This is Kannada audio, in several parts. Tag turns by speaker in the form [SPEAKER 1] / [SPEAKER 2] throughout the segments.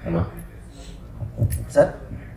[SPEAKER 1] ಹಲೋ
[SPEAKER 2] ಸರ್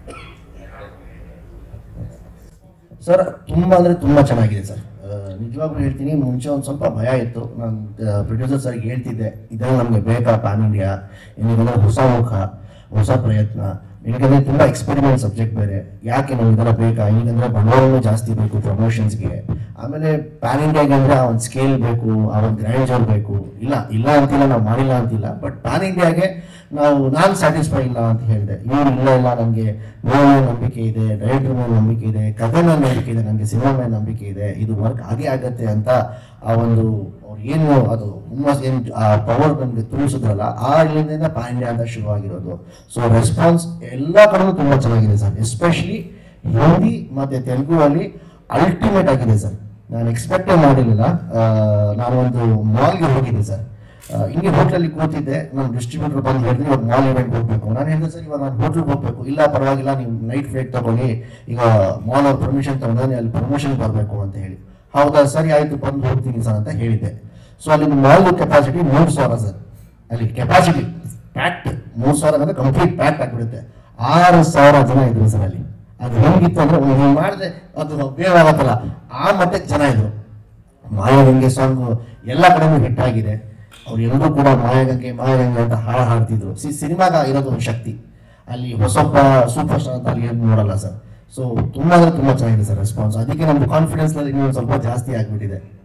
[SPEAKER 2] ಸರ್ ತುಂಬ ಅಂದರೆ ತುಂಬ ಚೆನ್ನಾಗಿದೆ ಸರ್ ನಿಜವಾಗ್ಲೂ ಹೇಳ್ತೀನಿ ಮುಂಚೆ ಒಂದು ಸ್ವಲ್ಪ ಭಯ ಇತ್ತು ನಾನು ಪ್ರೊಡ್ಯೂಸರ್ ಸರ್ಗೆ ಹೇಳ್ತಿದ್ದೆ ಇದೆಲ್ಲ ನಮಗೆ ಬೇಕಾ ಪ್ಯಾನ್ ಇಂಡಿಯಾ ಏನಿದೆ ಹೊಸ ಮುಖ ಹೊಸ ಪ್ರಯತ್ನ ಯಾಕಂದರೆ ತುಂಬ ಎಕ್ಸ್ಪೆರಿಮೆಂಟ್ ಸಬ್ಜೆಕ್ಟ್ ಬೇರೆ ಯಾಕೆ ನಮ್ಗೆ ಇದೆಲ್ಲ ಬೇಕಾ ಈಗಂದ್ರೆ ಬಂಡವಾಳನೂ ಜಾಸ್ತಿ ಬೇಕು ಪ್ರಮೋಷನ್ಸ್ಗೆ ಆಮೇಲೆ ಪ್ಯಾನ್ ಇಂಡಿಯಾಗೆ ಅಂದರೆ ಆ ಒಂದು ಸ್ಕೇಲ್ ಬೇಕು ಆ ಒಂದು ಗ್ರ್ಯಾಂಡರ್ ಬೇಕು ಇಲ್ಲ ಇಲ್ಲ ಅಂತಿಲ್ಲ ನಾವು ಮಾಡಿಲ್ಲ ಅಂತಿಲ್ಲ ಬಟ್ ಪ್ಯಾನ್ ಇಂಡಿಯಾಗೆ ನಾವು ನಾನು ಸ್ಯಾಟಿಸ್ಫೈ ಇಲ್ಲ ಅಂತ ಹೇಳಿದೆ ಇವ್ರು ಇಲ್ಲ ಇಲ್ಲ ನನಗೆ ನೋವು ಮೇಲೆ ನಂಬಿಕೆ ಇದೆ ಡೈರೆಕ್ಟರ್ ಮೇಲೆ ನಂಬಿಕೆ ಇದೆ ಕಥೆ ಮೇಲೆ ನಂಬಿಕೆ ಇದೆ ನನಗೆ ಸಿನಿಮಾ ಮೇಲೆ ನಂಬಿಕೆ ಇದೆ ಇದು ವರ್ಕ್ ಆಗೇ ಆಗತ್ತೆ ಅಂತ ಆ ಒಂದು ಅವ್ರು ಏನು ಅದು ಹುಮ್ಮಸ್ ಏನು ಆ ಪವರ್ ನಮಗೆ ತುಂಬಿಸಿದ್ರಲ್ಲ ಆ ಇಲ್ಲಿಂದ ಪ್ಯಾನ್ ಇಂಡಿಯಾ ಅಂತ ಶುರುವಾಗಿರೋದು ಸೊ ರೆಸ್ಪಾನ್ಸ್ ಎಲ್ಲ ಕಡೆನೂ ತುಂಬ ಚೆನ್ನಾಗಿದೆ ಸರ್ ಎಸ್ಪೆಷಲಿ ಹಿಂದಿ ಮತ್ತು ತೆಲುಗು ಅಲ್ಲಿ ಅಲ್ಟಿಮೇಟ್ ಆಗಿದೆ ಸರ್ ನಾನು ಎಕ್ಸ್ಪೆಕ್ಟೇ ಮಾಡಿರಲಿಲ್ಲ ನಾನು ಒಂದು ಮಾಲ್ಗೆ ಹೋಗಿದ್ದೆ ಸರ್ ಆ, ಹಿಂಗೆ ಹೋಟ್ಲಲ್ಲಿ ಕೂತಿದ್ದೆ ನಾನು ಡಿಸ್ಟ್ರಿಬ್ಯೂಟರ್ ಬಂದು ಹೇಳಿದ್ರೆ ಇವಾಗ ಮಾಲ್ ಇವೆಂಟ್ ಹೋಗ್ಬೇಕು ನಾನು ಹೇಳಿದೆ ಸರ್ ಇವಾಗ ನಾನು ಹೋಟ್ಲಿಗೆ ಹೋಗ್ಬೇಕು ಇಲ್ಲ ಪರವಾಗಿಲ್ಲ ನೀವು ನೈಟ್ ಫ್ಲೈಟ್ ತಗೊಳ್ಳಿ ಈಗ ಮಾಲ್ ಅವ್ರ ಪರ್ಮಿಷನ್ ತಗೊಂಡ್ರೆ ಅಲ್ಲಿ ಪ್ರಮೋಷನ್ ಬರಬೇಕು ಅಂತ ಹೇಳಿ ಹೌದಾ ಸರಿ ಆಯ್ತು ಬಂದು ಹೋಗ್ತೀನಿ ಸರ್ ಅಂತ ಹೇಳಿದ್ದೆ ಸೊ ಅಲ್ಲಿ ಮಾಲ್ ಕೆಪಾಸಿಟಿ ಮೂರು ಸಾವಿರ ಸರ್ ಅಲ್ಲಿ ಕೆಪಾಸಿಟಿ ಪ್ಯಾಕ್ಟ್ ಮೂರು ಸಾವಿರ ಅಂದ್ರೆ ಕಂಪ್ಲೀಟ್ ಪ್ಯಾಕ್ಟ್ ಆಗಿಬಿಡುತ್ತೆ ಆರು ಸಾವಿರ ಜನ ಇದ್ರು ಸರ್ ಅಲ್ಲಿ ಅದು ಹೆಂಗಿತ್ತು ಅಂದ್ರೆ ಒಂದು ಹಿಂಗೆ ಮಾಡಿದೆ ಅದು ಬೇಗ ಆಗತ್ತಲ್ಲ ಆ ಮಟ್ಟಕ್ಕೆ ಜನ ಇದ್ರು ಮಾಯಗಂಗೆ ಸಾಂಗ್ ಎಲ್ಲ ಕಡೆನೂ ಹಿಟ್ ಆಗಿದೆ ಅವ್ರು ಎಲ್ಲರೂ ಕೂಡ ಮಾಯಗಂಗೆ ಮಾಯಗಂಗೆ ಅಂತ ಹಾಡು ಹಾಡ್ತಿದ್ರು ಸಿ ಸಿನಿಮಾಗ ಇರೋದು ಒಂದು ಶಕ್ತಿ ಅಲ್ಲಿ ಹೊಸೊಬ್ಬ ಸೂಪರ್ ಸ್ಟಾರ್ ಅಂತ ಅಲ್ಲಿ ಏನು ನೋಡಲ್ಲ ಸರ್ ಸೊ ತುಂಬ ಅಂದ್ರೆ ತುಂಬ ಚೆನ್ನಾಗಿದೆ ಸರ್ ರೆಸ್ಪಾನ್ಸ್ ಅದಕ್ಕೆ ನಮ್ದು ಕಾನ್ಫಿಡೆನ್ಸ್ ಇನ್ನೊಂದು ಸ್ವಲ್ಪ ಜಾಸ್ತಿ ಆಗಿಬಿಟ್ಟಿದೆ